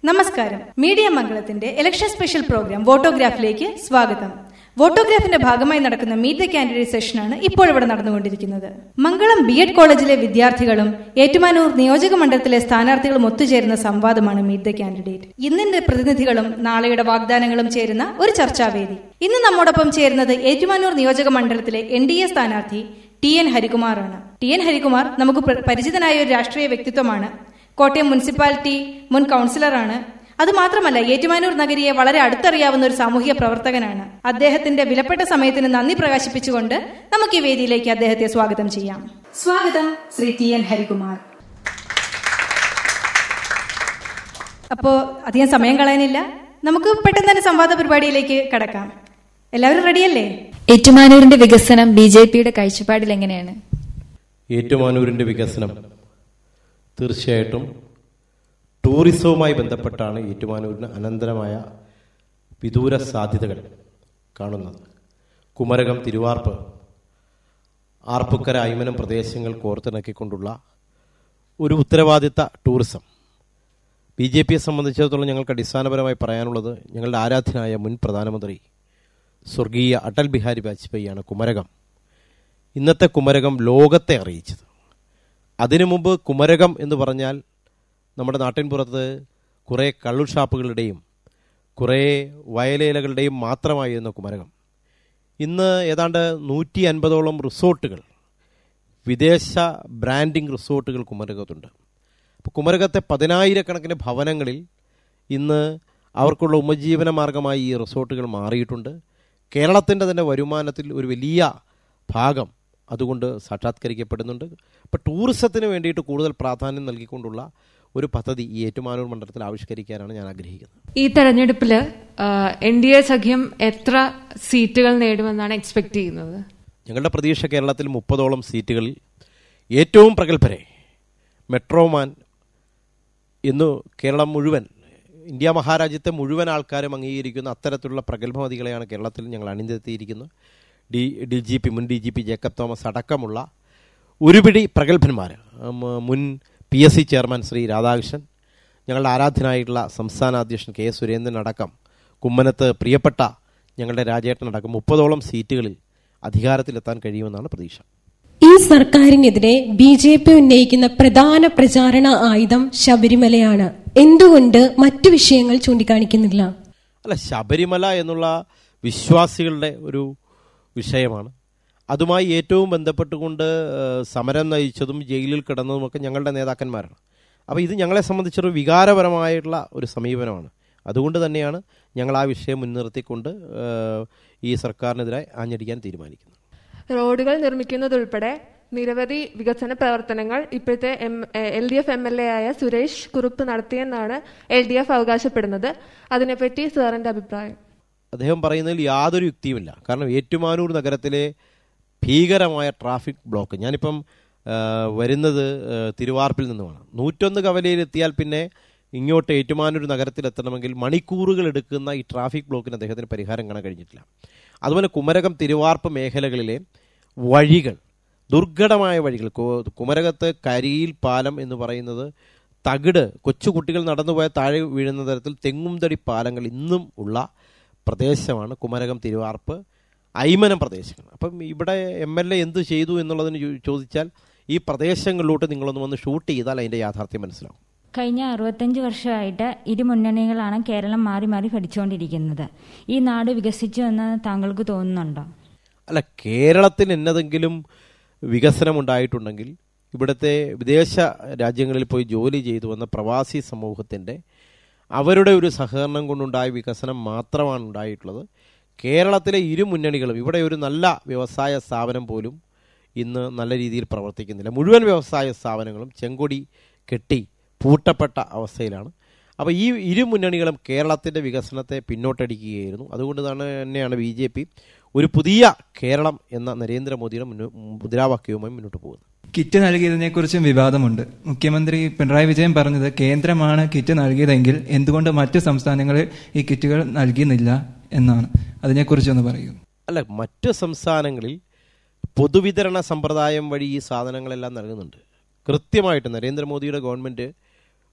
നമസ്കാരം മീഡിയ മംഗളത്തിന്റെ election special programme വോട്ടോഗ്രാഫിലേക്ക് സ്വാഗതം വോട്ടോഗ്രാഫിന്റെ ഭാഗമായി നടക്കുന്ന മീറ്റ് ദ കാൻഡിഡേറ്റ് സെഷനാണ് ഇപ്പോൾ ഇവിടെ നടന്നുകൊണ്ടിരിക്കുന്നത് മംഗളം ബി എഡ് കോളേജിലെ വിദ്യാർത്ഥികളും ഏറ്റുമാനൂർ നിയോജക മണ്ഡലത്തിലെ സ്ഥാനാർത്ഥികളും ഒത്തുചേരുന്ന സംവാദമാണ് മീറ്റ് ദ കാൻഡിഡേറ്റ് ഇന്നിന്റെ പ്രതിനിധികളും നാളെയുടെ വാഗ്ദാനങ്ങളും ചേരുന്ന ഒരു ചർച്ചാവേദി ഇന്ന് നമ്മോടൊപ്പം ചേരുന്നത് ഏറ്റുമാനൂർ നിയോജക മണ്ഡലത്തിലെ എൻ ഡി എ സ്ഥാനാർത്ഥി ടി എൻ ഹരികുമാറാണ് ടി എൻ ഹരികുമാർ നമുക്ക് പ്ര- പരിചിതനായ ഒരു രാഷ്ട്രീയ വ്യക്തിത്വമാണ് കോട്ടയം മുനിസിപ്പാലിറ്റി മുൻ കൗൺസിലറാണ് അതുമാത്രമല്ല ഏറ്റുമാനൂർ നഗരിയെ വളരെ അടുത്തറിയാവുന്ന ഒരു സാമൂഹിക പ്രവർത്തകനാണ് അദ്ദേഹത്തിന്റെ വിലപ്പെട്ട സമയത്തിന് നന്ദി പ്രകാശിപ്പിച്ചുകൊണ്ട് നമുക്ക് ഈ വേദിയിലേക്ക് അദ്ദേഹത്തെ സ്വാഗതം ചെയ്യാം സ്വാഗതം ശ്രീ ടി എൻ ഹരികുമാർ അപ്പോ അധികം സമയം കളയാനില്ല നമുക്ക് പെട്ടെന്ന് തന്നെ സംവാദ പരിപാടിയിലേക്ക് കടക്കാം എല്ലാവരും റെഡിയല്ലേ ഏറ്റുമാനൂരിന്റെ വികസനം ബി ജെ പിയുടെ കാഴ്ചപ്പാടിൽ എങ്ങനെയാണ് ഏറ്റുമാനൂരിൻ്റെ വികസനം തീർച്ചയായിട്ടും ടൂറിസവുമായി ബന്ധപ്പെട്ടാണ് ഏറ്റുമാനൂരിന് അനന്തരമായ വിദൂര സാധ്യതകൾ കാണുന്നത് കുമരകം തിരുവാർപ്പ് ആർപ്പുക്കര അയ്മനം പ്രദേശങ്ങൾ കോർത്തിണക്കിക്കൊണ്ടുള്ള ഒരു ഉത്തരവാദിത്ത ടൂറിസം ബി ജെ പിയെ സംബന്ധിച്ചിടത്തോളം ഞങ്ങൾക്ക് അടിസ്ഥാനപരമായി പറയാനുള്ളത് ഞങ്ങളുടെ ആരാധ്യനായ മുൻ പ്രധാനമന്ത്രി സ്വർഗീയ അടൽ ബിഹാരി വാജ്പേയിയാണ് കുമരകം ഇന്നത്തെ കുമരകം ലോകത്തെ അറിയിച്ചത് അതിനു മുമ്പ് കുമരകം എന്ന് പറഞ്ഞാൽ നമ്മുടെ നാട്ടിൻപുറത്ത് കുറേ കള്ളുഷാപ്പുകളുടെയും കുറേ വയലേലകളുടെയും മാത്രമായിരുന്നു കുമരകം ഇന്ന് ഏതാണ്ട് നൂറ്റി അൻപതോളം റിസോർട്ടുകൾ വിദേശ ബ്രാൻഡിംഗ് റിസോർട്ടുകൾ കുമരകത്തുണ്ട് അപ്പോൾ കുമരകത്തെ പതിനായിരക്കണക്കിന് ഭവനങ്ങളിൽ ഇന്ന് അവർക്കുള്ള ഉപജീവന മാർഗമായി ഈ റിസോർട്ടുകൾ മാറിയിട്ടുണ്ട് കേരളത്തിൻ്റെ തന്നെ വരുമാനത്തിൽ ഒരു വലിയ ഭാഗം അതുകൊണ്ട് സാക്ഷാത്കരിക്കപ്പെടുന്നുണ്ട് അപ്പോൾ ടൂറിസത്തിന് വേണ്ടിയിട്ട് കൂടുതൽ പ്രാധാന്യം നൽകിക്കൊണ്ടുള്ള ഒരു പദ്ധതി ഈ ഏറ്റുമാനൂർ മണ്ഡലത്തിൽ ആവിഷ്കരിക്കാനാണ് ഞാൻ ആഗ്രഹിക്കുന്നത് ഈ തെരഞ്ഞെടുപ്പില് എൻ ഡി എ സഖ്യം എത്ര സീറ്റുകൾ നേടുമെന്നാണ് എക്സ്പെക്ട് ചെയ്യുന്നത് ഞങ്ങളുടെ പ്രതീക്ഷ കേരളത്തിൽ മുപ്പതോളം സീറ്റുകളിൽ ഏറ്റവും പ്രഗത്ഭരെ മെട്രോമാൻ ഇന്ന് കേരളം മുഴുവൻ ഇന്ത്യ മഹാരാജ്യത്തെ മുഴുവൻ ആൾക്കാരും അംഗീകരിക്കുന്ന അത്തരത്തിലുള്ള പ്രഗത്ഭമതികളെയാണ് കേരളത്തിൽ ഞങ്ങൾ അണിനിരത്തിയിരിക്കുന്നത് ഡി ഡി ജി പി മുൻ D G P Jacob Thomas അടക്കമുള്ള ഒരുപിടി പ്രഗത്ഭന്മാർ ഉം, മുൻ P S C chairman Shri Radhakrishnan ഞങ്ങളുടെ ആരാധ്യനായിട്ടുള്ള സംസ്ഥാന അധ്യക്ഷൻ കെ സുരേന്ദ്രൻ അടക്കം കുമ്മനത്ത് പ്രിയപ്പെട്ട ഞങ്ങളുടെ രാജേട്ടൻ അടക്കം മുപ്പതോളം സീറ്റുകളിൽ അധികാരത്തിലെത്താൻ കഴിയുമെന്നാണ് പ്രതീക്ഷ ഈ സർക്കാരിനെതിരെ ബി ജെ പി ഉന്നയിക്കുന്ന പ്രധാന പ്രചാരണ ആയുധം ശബരിമലയാണ് എന്തുകൊണ്ട് മറ്റു വിഷയങ്ങൾ ചൂണ്ടിക്കാണിക്കുന്നില്ല അല്ല ശബരിമല എന്നുള്ള വിശ്വാസികളുടെ ഒരു വിഷയമാണ് അതുമായി ഏറ്റവും ബന്ധപ്പെട്ടുകൊണ്ട് ഏഹ്, സമരം നയിച്ചതും ജയിലിൽ കിടന്നതുമൊക്കെ ഞങ്ങളുടെ നേതാക്കന്മാരാണ് അപ്പോൾ ഇത് ഞങ്ങളെ സംബന്ധിച്ചൊരു വികാരപരമായിട്ടുള്ള ഒരു സമീപനമാണ് അതുകൊണ്ട് തന്നെയാണ് ഞങ്ങൾ ആ വിഷയം മുൻനിർത്തിക്കൊണ്ട് ഏഹ്, ഈ സർക്കാരിനെതിരെ ആഞ്ഞടിക്കാൻ തീരുമാനിക്കുന്നത് റോഡുകൾ നിർമ്മിക്കുന്നതുൾപ്പെടെ നിരവധി വികസന പ്രവർത്തനങ്ങൾ ഇപ്പോഴത്തെ L D F M L A ആയ സുരേഷ് കുറുപ്പ് നടത്തിയെന്നാണ് എൽ ഡി എഫ് അവകാശപ്പെടുന്നത് അതിനെപ്പറ്റി സാറിന്റെ അഭിപ്രായം അദ്ദേഹം പറയുന്നതിൽ യാതൊരു യുക്തിയുമില്ല കാരണം ഏറ്റുമാനൂർ നഗരത്തിലെ ഭീകരമായ ട്രാഫിക് ബ്ലോക്ക് ഞാനിപ്പം ആ, വരുന്നത് ആ, തിരുവാർപ്പിൽ നിന്നുമാണ് നൂറ്റൊന്ന് കവലയിലെത്തിയാൽ പിന്നെ ഇങ്ങോട്ട് ഏറ്റുമാനൂർ നഗരത്തിലെത്തണമെങ്കിൽ മണിക്കൂറുകൾ എടുക്കുന്ന ഈ ട്രാഫിക് ബ്ലോക്കിന് അദ്ദേഹത്തിന് പരിഹാരം കാണാൻ കഴിഞ്ഞിട്ടില്ല അതുപോലെ കുമരകം തിരുവാർപ്പ് മേഖലകളിലെ വഴികൾ ദുർഘടമായ വഴികൾ കു- കുമരകത്ത് കരിയിൽ പാലം എന്ന് പറയുന്നത് തകിട് കൊച്ചുകുട്ടികൾ നടന്നുപോയ താഴെ വീഴുന്ന തരത്തിൽ തെങ്ങുംതടി പാലങ്ങൾ ഇന്നും ഉള്ള പ്രദേശമാണ് കുമരകം തിരുവാർപ്പ് ഐമനം പ്രദേശങ്ങൾ അപ്പം ഇവിടെ എം എൽ എ എന്ത് ചെയ്തു എന്നുള്ളതിന് ചോ- ചോദിച്ചാൽ ഈ പ്രദേശങ്ങളിലോട്ട് നിങ്ങളൊന്ന് വന്ന് ഷൂട്ട് ചെയ്താൽ അതിൻ്റെ യാഥാർത്ഥ്യം മനസ്സിലാവും കഴിഞ്ഞ അറുപത്തഞ്ച് വർഷമായിട്ട് ഇരു മുന്നണികളാണ് കേരളം മാറി മാറി ഭരിച്ചുകൊണ്ടിരിക്കുന്നത് ഈ നാട് വികസിച്ചു എന്ന് താങ്കൾക്ക് തോന്നുന്നുണ്ടോ അല്ല കേരളത്തിൽ എന്നതെങ്കിലും വികസനമുണ്ടായിട്ടുണ്ടെങ്കിൽ ഇവിടുത്തെ വിദേശ രാജ്യങ്ങളിൽ പോയി ജോലി ചെയ്തു വന്ന പ്രവാസി സമൂഹത്തിൻ്റെ അവരുടെ ഒരു സഹകരണം കൊണ്ടുണ്ടായ വികസനം മാത്രമാണ് ഉണ്ടായിട്ടുള്ളത് കേരളത്തിലെ ഇരു മുന്നണികളും ഇവിടെ ഒരു നല്ല വ്യവസായ സ്ഥാപനം പോലും ഇന്ന് നല്ല രീതിയിൽ പ്രവർത്തിക്കുന്നില്ല മുഴുവൻ വ്യവസായ സ്ഥാപനങ്ങളും ചെങ്കൊടി കെട്ടി പൂട്ടപ്പെട്ട അവസ്ഥയിലാണ് അപ്പോൾ ഈ ഇരു മുന്നണികളും കേരളത്തിൻ്റെ വികസനത്തെ പിന്നോട്ടടിക്കുകയായിരുന്നു അതുകൊണ്ട് തന്നെ തന്നെയാണ് ബി ജെ പി ഒരു പുതിയ കേരളം എന്ന നരേന്ദ്രമോദിയുടെ മുന്നോ മുദ്രാവാക്യവുമായി മുന്നോട്ട് പോകുന്നത് കിറ്റ് നൽകിയതിനെക്കുറിച്ചും വിവാദമുണ്ട് മുഖ്യമന്ത്രി പിണറായി വിജയൻ പറഞ്ഞത് കേന്ദ്രമാണ് കിറ്റ് നൽകിയതെങ്കിൽ എന്തുകൊണ്ട് മറ്റ് സംസ്ഥാനങ്ങളിൽ ഈ കിറ്റുകൾ നൽകുന്നില്ല എന്നാണ് അതിനെക്കുറിച്ചൊന്ന് പറയൂ അല്ല മറ്റ് സംസ്ഥാനങ്ങളിൽ പൊതുവിതരണ സമ്പ്രദായം വഴി ഈ സാധനങ്ങളെല്ലാം നൽകുന്നുണ്ട് കൃത്യമായിട്ട് നരേന്ദ്രമോദിയുടെ ഗവൺമെൻറ്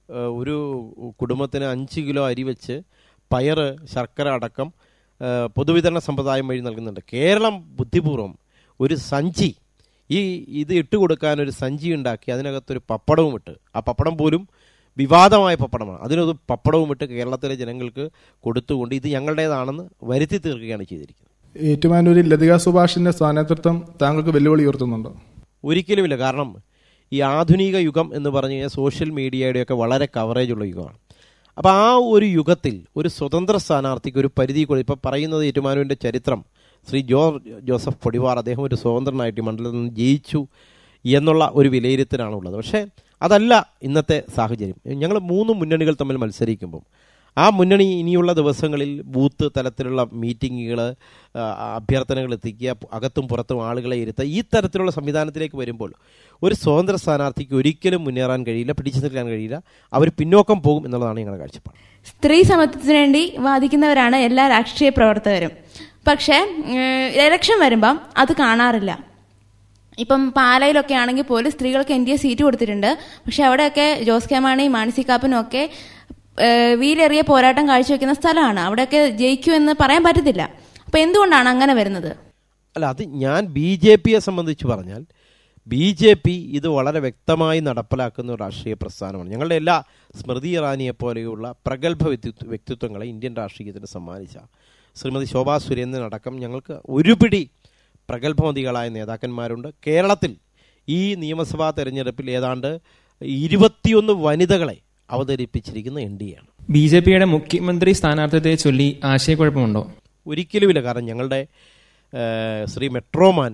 ഏഹ്, ഒരു കുടുംബത്തിന് അഞ്ച് കിലോ അരി വെച്ച് പയറ് ശർക്കര അടക്കം ഏഹ്, പൊതുവിതരണ സമ്പ്രദായം വഴി നൽകുന്നുണ്ട് കേരളം ബുദ്ധിപൂർവ്വം ഒരു സഞ്ചി ഈ ഇത് ഇട്ട് കൊടുക്കാൻ ഒരു സഞ്ചി ഉണ്ടാക്കി അതിനകത്തൊരു പപ്പടവും ഇട്ട് ആ പപ്പടം പോലും വിവാദമായ പപ്പടമാണ് അതിനൊരു പപ്പടവും ഇട്ട് കേരളത്തിലെ ജനങ്ങൾക്ക് കൊടുത്തുകൊണ്ട് ഇത് ഞങ്ങളുടേതാണെന്ന് വരുത്തി തീർക്കുകയാണ് ചെയ്തിരിക്കുന്നത് ഏറ്റുമാനൂരിൽ ലതിക സുഭാഷിന്റെ സ്ഥാനാർത്ഥിത്വം താങ്കൾക്ക് വെല്ലുവിളി ഉയർത്തുന്നുണ്ടോ ഒരിക്കലുമില്ല കാരണം ഈ ആധുനിക യുഗം എന്ന് പറഞ്ഞു കഴിഞ്ഞാൽ സോഷ്യൽ മീഡിയയുടെയൊക്കെ വളരെ കവറേജ് ഉള്ള യുഗമാണ് അപ്പോൾ ആ ഒരു യുഗത്തിൽ ഒരു സ്വതന്ത്ര സ്ഥാനാർത്ഥിക്ക് ഒരു പരിധി കൂടി ഇപ്പം പറയുന്നത് ഏറ്റുമാനൂരിൻ്റെ ചരിത്രം ശ്രീ ജോ ജോസഫ് പൊടിവാർ അദ്ദേഹം ഒരു സ്വതന്ത്രനായിട്ട് ഈ മണ്ഡലത്തിൽ നിന്ന് ജയിച്ചു എന്നുള്ള ഒരു വിലയിരുത്തലാണ് ഉള്ളത് പക്ഷേ അതല്ല ഇന്നത്തെ സാഹചര്യം ഞങ്ങൾ മൂന്ന് മുന്നണികൾ തമ്മിൽ മത്സരിക്കുമ്പം ആ മുന്നണി ഇനിയുള്ള ദിവസങ്ങളിൽ ബൂത്ത് തലത്തിലുള്ള മീറ്റിങ്ങുകൾ അഭ്യർത്ഥനകൾ എത്തിക്കുക അകത്തും പുറത്തും ആളുകളെ ഇരുത്തുക ഈ തരത്തിലുള്ള സംവിധാനത്തിലേക്ക് വരുമ്പോൾ ഒരു സ്വതന്ത്ര സ്ഥാനാർത്ഥിക്ക് ഒരിക്കലും മുന്നേറാൻ കഴിയില്ല പിടിച്ചു നിൽക്കാൻ കഴിയില്ല അവർ പിന്നോക്കം പോകും എന്നുള്ളതാണ് ഞങ്ങളുടെ കാഴ്ചപ്പാട് സ്ത്രീ സമത്വത്തിന് വേണ്ടി വാദിക്കുന്നവരാണ് എല്ലാ രാഷ്ട്രീയ പ്രവർത്തകരും പക്ഷേ ഇലക്ഷൻ വരുമ്പം അത് കാണാറില്ല ഇപ്പം പാലയിലൊക്കെ ആണെങ്കിൽ പോലും സ്ത്രീകൾക്ക് എൻ ഡി എ സീറ്റ് കൊടുത്തിട്ടുണ്ട് പക്ഷെ അവിടെയൊക്കെ ജോസ് കെ മാണി മാണി കാപ്പനും ഒക്കെ ഏഹ്, വീലേറിയ പോരാട്ടം കാഴ്ചവെക്കുന്ന സ്ഥലമാണ് അവിടെയൊക്കെ ജയിക്കൂ എന്ന് പറയാൻ പറ്റത്തില്ല അപ്പൊ എന്തുകൊണ്ടാണ് അങ്ങനെ വരുന്നത് അല്ല അത് ഞാൻ ബി ജെ പിയെ സംബന്ധിച്ച് പറഞ്ഞാൽ ബി ജെ പി ഇത് വളരെ വ്യക്തമായി നടപ്പിലാക്കുന്ന ഒരു രാഷ്ട്രീയ പ്രസ്ഥാനമാണ് ഞങ്ങളുടെ എല്ലാ സ്മൃതി ഇറാനിയെ പോലെയുള്ള പ്രഗത്ഭ വ്യക്തിത്വ വ്യക്തിത്വങ്ങളെ ഇന്ത്യൻ രാഷ്ട്രീയത്തിന് സമ്മാനിച്ച ശ്രീമതി ശോഭാ സുരേന്ദ്രൻ അടക്കം ഞങ്ങൾക്ക് ഒരുപിടി പ്രഗത്ഭമതികളായ നേതാക്കന്മാരുണ്ട് കേരളത്തിൽ ഈ നിയമസഭാ തെരഞ്ഞെടുപ്പിൽ ഏതാണ്ട് ഇരുപത്തിയൊന്ന് വനിതകളെ അവതരിപ്പിച്ചിരിക്കുന്ന എൻ ഡി ആണ് ബി ജെ പിയുടെ മുഖ്യമന്ത്രി സ്ഥാനാർത്ഥിത്വത്തെ ചൊല്ലി ആശയക്കുഴപ്പമുണ്ടോ ഒരിക്കലുമില്ല കാരണം ഞങ്ങളുടെ ഏഹ്, ശ്രീ മെട്രോമാൻ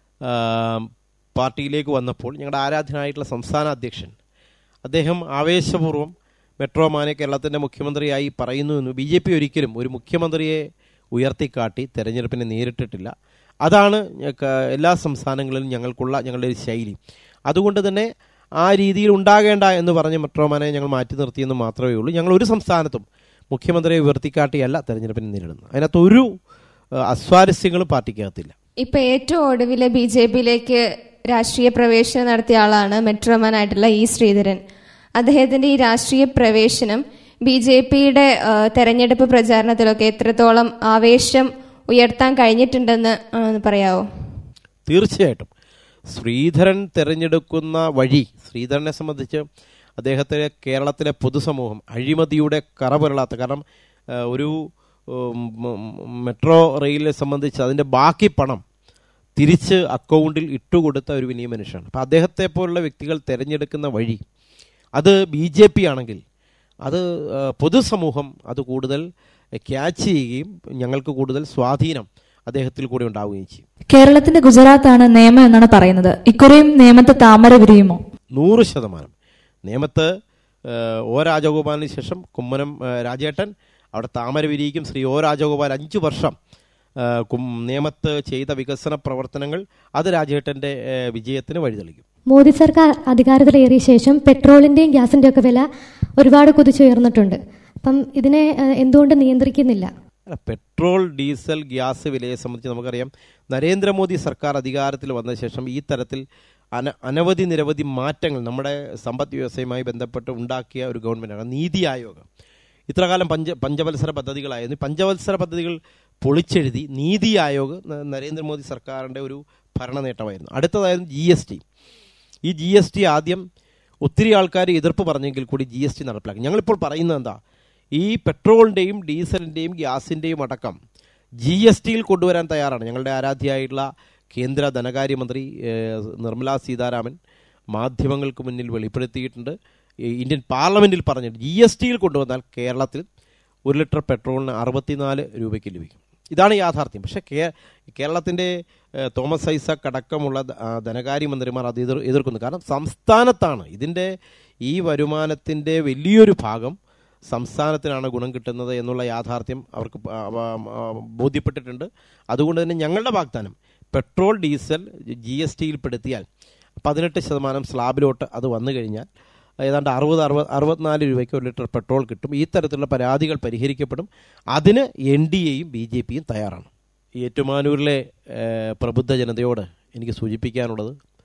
ആം, പാർട്ടിയിലേക്ക് വന്നപ്പോൾ ഞങ്ങളുടെ ആരാധനായിട്ടുള്ള സംസ്ഥാന അധ്യക്ഷൻ അദ്ദേഹം ആവേശപൂർവ്വം മെട്രോമാനെ കേരളത്തിൻ്റെ മുഖ്യമന്ത്രിയായി പറയുന്നുവെന്ന് ബി ജെ പി ഒരിക്കലും ഒരു മുഖ്യമന്ത്രിയെ ഉയർത്തിക്കാട്ടി തെരഞ്ഞെടുപ്പിനെ നേരിട്ടിട്ടില്ല അതാണ് ഞങ്ങക്ക് എല്ലാ സംസ്ഥാനങ്ങളിലും ഞങ്ങൾക്കുള്ള ഞങ്ങളുടെ ഒരു ശൈലി അതുകൊണ്ട് തന്നെ ആ രീതിയിൽ ഉണ്ടാകേണ്ട എന്ന് പറഞ്ഞ് മെട്രോമാനെ ഞങ്ങൾ മാറ്റി നിർത്തിയെന്ന് മാത്രമേ ഉള്ളൂ ഞങ്ങൾ ഒരു സംസ്ഥാനത്തും മുഖ്യമന്ത്രിയെ ഉയർത്തിക്കാട്ടിയല്ല തെരഞ്ഞെടുപ്പിനെ നേരിടുന്നത് അതിനകത്ത് ഒരു ഏഹ്, അസ്വാരസ്യങ്ങളും പാർട്ടിക്കകത്തില്ല ഇപ്പൊ ഏറ്റവും ഒടുവില് ബി ജെ പിയിലേക്ക് രാഷ്ട്രീയ പ്രവേശനം നടത്തിയ ആളാണ് മെട്രോമാൻ ആയിട്ടുള്ള ഇ ശ്രീധരൻ അദ്ദേഹത്തിന്റെ ഈ രാഷ്ട്രീയ പ്രവേശനം ബി ജെ പിയുടെ തെരഞ്ഞെടുപ്പ് പ്രചാരണത്തിലൊക്കെ എത്രത്തോളം ആവേശം ഉയർത്താൻ കഴിഞ്ഞിട്ടുണ്ടെന്ന് ആ, ഒന്ന് പറയാവോ തീർച്ചയായിട്ടും ശ്രീധരൻ തിരഞ്ഞെടുക്കുന്ന വഴി ശ്രീധരനെ സംബന്ധിച്ച് അദ്ദേഹത്തെ കേരളത്തിലെ പൊതുസമൂഹം അഴിമതിയുടെ കറപുരളാത്ത കാരണം ആ, ഒരു ഉം, ഉം, മെട്രോ റെയിലിനെ സംബന്ധിച്ച് അതിൻ്റെ ബാക്കി പണം തിരിച്ച് അക്കൗണ്ടിൽ ഇട്ടുകൊടുത്ത ഒരു വിനയ മനുഷ്യനാണ് അപ്പം അദ്ദേഹത്തെ പോലുള്ള വ്യക്തികൾ തിരഞ്ഞെടുക്കുന്ന വഴി അത് ബി ജെ പി ആണെങ്കിൽ അത് ആ, പൊതുസമൂഹം അത് കൂടുതൽ ക്യാച്ച് ചെയ്യുകയും ഞങ്ങൾക്ക് കൂടുതൽ സ്വാധീനം അദ്ദേഹത്തിൽ കൂടി ഉണ്ടാവുകയും ചെയ്യും കേരളത്തിന്റെ ഗുജറാത്താണ് നിയമം എന്നാണ് പറയുന്നത് ഇക്കുറിയും നിയമത്തെ താമര വിരിയുമോ നൂറ് ശതമാനം നേമത്ത് ഏഹ്, ഒ രാജഗോപാലിന് ശേഷം കുമ്മനം ഏഹ്, രാജേട്ടൻ അവിടെ താമര വിരിയിക്കും ശ്രീ ഒ രാജഗോപാൽ അഞ്ചു വർഷം ഏഹ്, കും- നേമത്ത് ചെയ്ത വികസന പ്രവർത്തനങ്ങൾ അത് രാജേട്ടൻ്റെ ഏഹ്, വിജയത്തിന് വഴിതെളിക്കും മോദി സർക്കാർ അധികാരത്തിലേറിയ ശേഷം പെട്രോളിന്റെയും ഗ്യാസിന്റെയും ഒക്കെ വില ഒരുപാട് കുതിച്ചുയർന്നിട്ടുണ്ട് അപ്പം ഇതിനെ ഏഹ്, എന്തുകൊണ്ട് നിയന്ത്രിക്കുന്നില്ല അല്ല, പെട്രോൾ ഡീസൽ ഗ്യാസ് വിലയെ സംബന്ധിച്ച് നമുക്കറിയാം നരേന്ദ്രമോദി സർക്കാർ അധികാരത്തിൽ വന്ന ശേഷം ഈ തരത്തിൽ അന അനവധി നിരവധി മാറ്റങ്ങൾ നമ്മുടെ സമ്പദ് വ്യവസ്ഥയുമായി ബന്ധപ്പെട്ട് ഉണ്ടാക്കിയ ഒരു ഗവൺമെൻറ്റാണ് നീതി ആയോഗ് ഇത്രകാലം പഞ്ച പഞ്ചവത്സര പദ്ധതികളായിരുന്നു ഈ പഞ്ചവത്സര പദ്ധതികൾ പൊളിച്ചെഴുതി നീതി ആയോഗ് ന- നരേന്ദ്രമോദി സർക്കാരിൻ്റെ ഒരു ഭരണ നേട്ടമായിരുന്നു അടുത്തതായിരുന്നു ജി എസ് ടി ഈ ജി എസ് ടി ആദ്യം ഒത്തിരി ആൾക്കാർ എതിർപ്പ് പറഞ്ഞെങ്കിൽ കൂടി ജി എസ് ടി നടപ്പിലാക്കി ഞങ്ങളിപ്പോൾ പറയുന്നത് എന്താ ഈ പെട്രോളിൻ്റെയും ഡീസലിൻ്റെയും ഗ്യാസിൻ്റെയും അടക്കം ജി എസ് ടിയിൽ കൊണ്ടുവരാൻ തയ്യാറാണ് ഞങ്ങളുടെ ആരാധ്യയായിട്ടുള്ള കേന്ദ്ര ധനകാര്യമന്ത്രി ഏഹ്, നിർമ്മലാ സീതാരാമൻ മാധ്യമങ്ങൾക്ക് മുന്നിൽ വെളിപ്പെടുത്തിയിട്ടുണ്ട് ഈ ഇന്ത്യൻ പാർലമെൻറ്റിൽ പറഞ്ഞിട്ട് ജി എസ് ടിയിൽ കൊണ്ടുവന്നാൽ കേരളത്തിൽ ഒരു ലിറ്റർ പെട്രോളിന് അറുപത്തിനാല് രൂപയ്ക്ക് ലഭിക്കും ഇതാണ് യാഥാർത്ഥ്യം പക്ഷേ കേ കേരളത്തിൻ്റെ ഏഹ്, തോമസ് ഐസക് അടക്കമുള്ള ധ- ആ, ധനകാര്യമന്ത്രിമാർ അത് എതിർ എതിർക്കുന്നു കാരണം സംസ്ഥാനത്താണ് ഇതിൻ്റെ ഈ വരുമാനത്തിൻ്റെ വലിയൊരു ഭാഗം സംസ്ഥാനത്തിനാണ് ഗുണം കിട്ടുന്നത് എന്നുള്ള യാഥാർത്ഥ്യം അവർക്ക് പ- ആ, ആ, ബോധ്യപ്പെട്ടിട്ടുണ്ട് അതുകൊണ്ട് തന്നെ ഞങ്ങളുടെ വാഗ്ദാനം പെട്രോൾ ഡീസൽ ജി എസ് ടിയിൽ പെടുത്തിയാൽ പതിനെട്ട് ശതമാനം സ്ലാബിലോട്ട് അത് വന്നു കഴിഞ്ഞാൽ ഏതാണ്ട് അറുപത് അറുപത് അറുപത്തിനാല് രൂപയ്ക്ക് ഒരു ലിറ്റർ പെട്രോൾ കിട്ടും ഈ തരത്തിലുള്ള പരാതികൾ പരിഹരിക്കപ്പെടും അതിന് എൻ ഡി എയും ബി ജെ പിയും തയ്യാറാണ് ഏറ്റുമാനൂരിലെ ഏഹ്, പ്രബുദ്ധ ജനതയോട് എനിക്ക് സൂചിപ്പിക്കാനുള്ളത്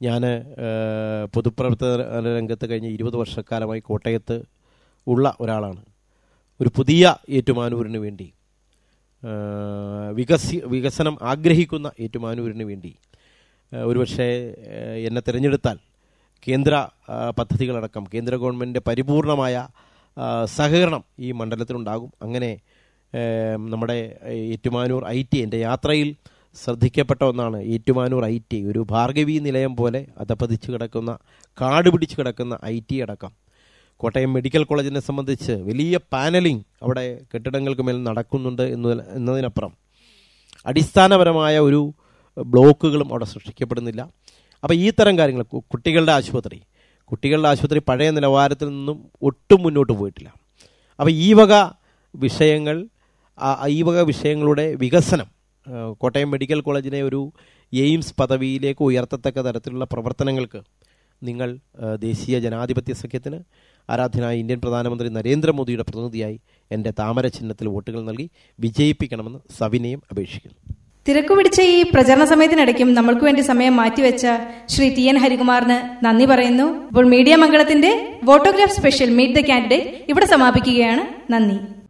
ഞാൻ പൊതുപ്രവർത്തന രംഗത്ത് കഴിഞ്ഞ ഇരുപത് വർഷക്കാലമായി കോട്ടയത്ത് ഉള്ള ഒരാളാണ് ഒരു പുതിയ ഏറ്റുമാനൂരിന് വേണ്ടി ആ, വികസി വികസനം ആഗ്രഹിക്കുന്ന ഏറ്റുമാനൂരിന് വേണ്ടി ആ, ഒരുപക്ഷെ ആ, എന്നെ തിരഞ്ഞെടുത്താൽ കേന്ദ്ര ആ, പദ്ധതികളടക്കം കേന്ദ്ര ഗവൺമെൻറ്റിൻ്റെ പരിപൂർണമായ ആ, സഹകരണം ഈ മണ്ഡലത്തിലുണ്ടാകും അങ്ങനെ ഏ, നമ്മുടെ ഏറ്റുമാനൂർ ഐ ടി എൻ്റെ യാത്രയിൽ ശ്രദ്ധിക്കപ്പെട്ട ഒന്നാണ് ഏറ്റുമാനൂർ ഐ ടി ഒരു ഭാർഗവി നിലയം പോലെ അധപ്പതിച്ച് കിടക്കുന്ന കാട് പിടിച്ച് കിടക്കുന്ന ഐ ടി അടക്കം കോട്ടയം മെഡിക്കൽ കോളേജിനെ സംബന്ധിച്ച് വലിയ പാനലിംഗ് അവിടെ കെട്ടിടങ്ങൾക്ക് മേൽ നടക്കുന്നുണ്ട് എന്ന് എന്നതിനപ്പുറം അടിസ്ഥാനപരമായ ഒരു ബ്ലോക്കുകളും അവിടെ സൃഷ്ടിക്കപ്പെടുന്നില്ല അപ്പോൾ ഈ തരം കാര്യങ്ങൾ കു- കുട്ടികളുടെ ആശുപത്രി കുട്ടികളുടെ ആശുപത്രി പഴയ നിലവാരത്തിൽ നിന്നും ഒട്ടും മുന്നോട്ട് പോയിട്ടില്ല അപ്പോൾ ഈ വക വിഷയങ്ങൾ ആ- ഈ വക വിഷയങ്ങളുടെ വികസനം ആ, കോട്ടയം മെഡിക്കൽ കോളേജിനെ ഒരു എയിംസ് പദവിയിലേക്ക് ഉയർത്തത്തക്ക തരത്തിലുള്ള പ്രവർത്തനങ്ങൾക്ക് നിങ്ങൾ ആ, ദേശീയ ജനാധിപത്യ സഖ്യത്തിന് ആരാധ്യനായ ഇന്ത്യൻ പ്രധാനമന്ത്രി നരേന്ദ്രമോദിയുടെ പ്രതിനിധിയായി എൻ്റെ താമര ചിഹ്നത്തിൽ വോട്ടുകൾ നൽകി വിജയിപ്പിക്കണമെന്ന് സവിനയം അപേക്ഷിക്കുന്നു തിരക്കു പിടിച്ച ഈ പ്രചരണ സമയത്തിനിടയ്ക്കും നമ്മൾക്ക് വേണ്ടി സമയം മാറ്റിവെച്ച ശ്രീ ടി എൻ ഹരികുമാറിന് നന്ദി പറയുന്നു ഇപ്പോൾ മീഡിയ മംഗളത്തിന്റെ votograph special meet the candidate ഇവിടെ സമാപിക്കുകയാണ് നന്ദി